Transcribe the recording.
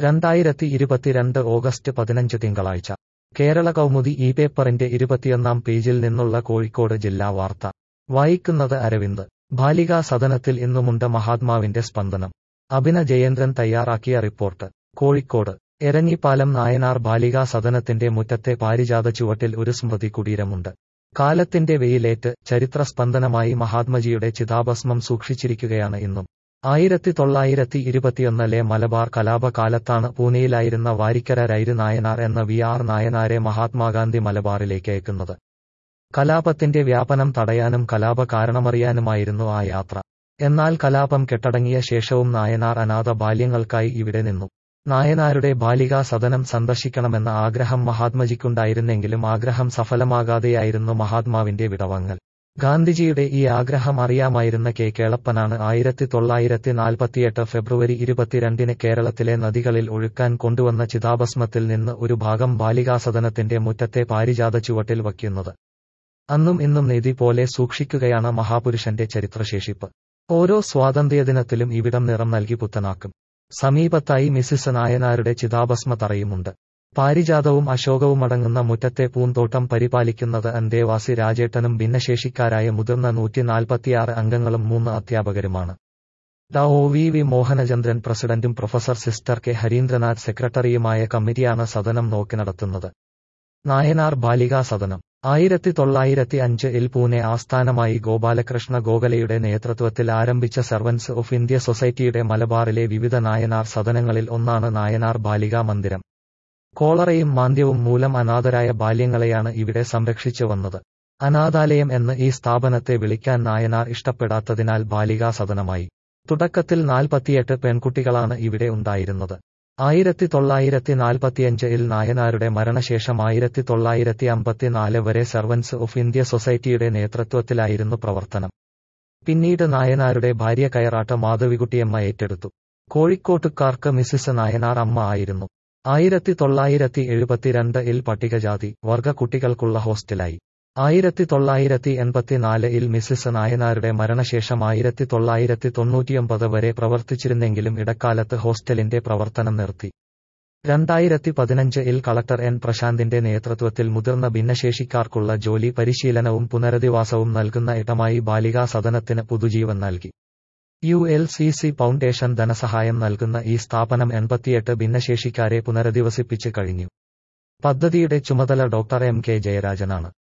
രണ്ടായിരത്തി ഇരുപത്തിരണ്ട് ഓഗസ്റ്റ് പതിനഞ്ച് തിങ്കളാഴ്ച കേരള കൗമുദി ഈ പേപ്പറിന്റെ ഇരുപത്തിയൊന്നാം പേജിൽ നിന്നുള്ള കോഴിക്കോട് ജില്ലാ വാർത്ത വായിക്കുന്നത് അരവിന്ദ് ബാലികാ സദനത്തിൽ ഇന്നുമുണ്ട് മഹാത്മാവിന്റെ സ്പന്ദനം അഭിന ജയേന്ദ്രൻ തയ്യാറാക്കിയ റിപ്പോർട്ട് കോഴിക്കോട് എരഞ്ഞിപ്പാലം നായനാർ ബാലികാ സദനത്തിന്റെ മുറ്റത്തെ പാരിജാത ചുവട്ടിൽ ഒരു സ്മൃതി കുടീരമുണ്ട് കാലത്തിന്റെ വെയിലേറ്റ് ചരിത്രസ്പന്ദനമായി മഹാത്മജിയുടെ ചിതാഭസ്മം സൂക്ഷിച്ചിരിക്കുകയാണ് ഇന്നും ആയിരത്തി തൊള്ളായിരത്തി ഇരുപത്തിയൊന്നിലെ മലബാർ കലാപകാലത്താണ് പൂനെയിലായിരുന്ന വാരിക്കര രൈരു നായനാർ എന്ന വി ആർ നായനാരെ മഹാത്മാഗാന്ധി മലബാറിലേക്ക് അയക്കുന്നത് കലാപത്തിന്റെ വ്യാപനം തടയാനും കലാപ കാരണമറിയാനുമായിരുന്നു ആ യാത്ര എന്നാൽ കലാപം കെട്ടടങ്ങിയ ശേഷവും നായനാർ അനാഥ ബാല്യങ്ങൾക്കായി ഇവിടെ നിന്നു നായനാരുടെ ബാലികാ സദനം സന്ദർശിക്കണമെന്ന ആഗ്രഹം മഹാത്മജിക്കുണ്ടായിരുന്നെങ്കിലും ആഗ്രഹം സഫലമാകാതെയായിരുന്നു മഹാത്മാവിന്റെ വിടവങ്ങൾ ഗാന്ധിജിയുടെ ഈ ആഗ്രഹം അറിയാമായിരുന്ന കെ കേളപ്പനാണ് ആയിരത്തി തൊള്ളായിരത്തി നാൽപ്പത്തിയെട്ട് ഫെബ്രുവരി ഇരുപത്തിരണ്ടിന് കേരളത്തിലെ നദികളിൽ ഒഴുക്കാൻ കൊണ്ടുവന്ന ചിതാഭസ്മത്തിൽ നിന്ന് ഒരു ഭാഗം ബാലികാസദനത്തിന്റെ മുറ്റത്തെ പാരിജാത ചുവട്ടിൽ വയ്ക്കുന്നത് അന്നും ഇന്നും നിധി പോലെ സൂക്ഷിക്കുകയാണ് മഹാപുരുഷന്റെ ചരിത്രശേഷിപ്പ് ഓരോ സ്വാതന്ത്ര്യദിനത്തിലും ഇവിടം നിറം നൽകി പുത്തനാക്കും സമീപത്തായി മിസിസ് നായനാരുടെ ചിതാഭസ്മ തറയുമുണ്ട് പാരിജാതവും അശോകവുമടങ്ങുന്ന മുറ്റത്തെ പൂന്തോട്ടം പരിപാലിക്കുന്നത് അന്തേവാസി രാജേട്ടനും ഭിന്നശേഷിക്കാരായ മുതിർന്ന നൂറ്റിനാൽപ്പത്തിയാറ് അംഗങ്ങളും മൂന്ന് അധ്യാപകരുമാണ് ഡ ഒ വി വി മോഹനചന്ദ്രൻ പ്രസിഡന്റും പ്രൊഫസർ സിസ്റ്റർ കെ ഹരീന്ദ്രനാഥ് സെക്രട്ടറിയുമായ കമ്മിറ്റിയാണ് സദനം നോക്കി നടത്തുന്നത് നായനാർ ബാലികാ സദനം ആയിരത്തി തൊള്ളായിരത്തി അഞ്ച് ഇൽ പൂനെ ആസ്ഥാനമായി ഗോപാലകൃഷ്ണ ഗോഖലയുടെ നേതൃത്വത്തിൽ ആരംഭിച്ച സർവൻസ് ഓഫ് ഇന്ത്യ സൊസൈറ്റിയുടെ മലബാറിലെ വിവിധ നായനാർ സദനങ്ങളിൽ ഒന്നാണ് നായനാർ ബാലികാ മന്ദിരം കോളറയും മാന്ദ്യവും മൂലം അനാഥരായ ബാല്യങ്ങളെയാണ് ഇവിടെ സംരക്ഷിച്ചു വന്നത് അനാഥാലയം എന്ന് ഈ സ്ഥാപനത്തെ വിളിക്കാൻ നായനാർ ഇഷ്ടപ്പെടാത്തതിനാൽ ബാലികാ സദനമായി തുടക്കത്തിൽ നാൽപ്പത്തിയെട്ട് പെൺകുട്ടികളാണ് ഇവിടെ ഉണ്ടായിരുന്നത് ആയിരത്തി തൊള്ളായിരത്തി നാൽപ്പത്തിയഞ്ച് ഇൽ നായനാരുടെ മരണശേഷം ആയിരത്തി തൊള്ളായിരത്തി അമ്പത്തിനാല് വരെ സർവൻസ് ഓഫ് ഇന്ത്യ സൊസൈറ്റിയുടെ നേതൃത്വത്തിലായിരുന്നു പ്രവർത്തനം പിന്നീട് നായനാരുടെ ഭാര്യ കയറാട്ട മാധവികുട്ടിയമ്മ ഏറ്റെടുത്തു കോഴിക്കോട്ടുകാർക്ക് മിസിസ് നായനാർ അമ്മ ആയിരുന്നു ആയിരത്തി തൊള്ളായിരത്തി എഴുപത്തിരണ്ട് ഇൽ പട്ടികജാതി വർഗ കുട്ടികൾക്കുള്ള ഹോസ്റ്റലായി ആയിരത്തി തൊള്ളായിരത്തി എൺപത്തിനാല് ഇൽ മിസിസ് നായനാരുടെ മരണശേഷം ആയിരത്തി തൊള്ളായിരത്തി തൊണ്ണൂറ്റിയൊമ്പത് വരെ പ്രവർത്തിച്ചിരുന്നെങ്കിലും ഇടക്കാലത്ത് ഹോസ്റ്റലിന്റെ പ്രവർത്തനം നിർത്തി രണ്ടായിരത്തി പതിനഞ്ച് ഇൽ കളക്ടർ എൻ പ്രശാന്തിന്റെ നേതൃത്വത്തിൽ മുതിർന്ന ഭിന്നശേഷിക്കാർക്കുള്ള ജോലി പരിശീലനവും പുനരധിവാസവും നൽകുന്ന ഇടമായി ബാലികാ സദനത്തിന് പുതുജീവൻ നൽകി U L C C foundation ധനസഹായം നൽകുന്ന ഈ സ്ഥാപനം എൺപത്തിയെട്ട് ഭിന്നശേഷിക്കാരെ പുനരധിവസിപ്പിച്ച് കഴിഞ്ഞു പദ്ധതിയുടെ ചുമതല ഡോക്ടർ എം കെ ജയരാജനാണ്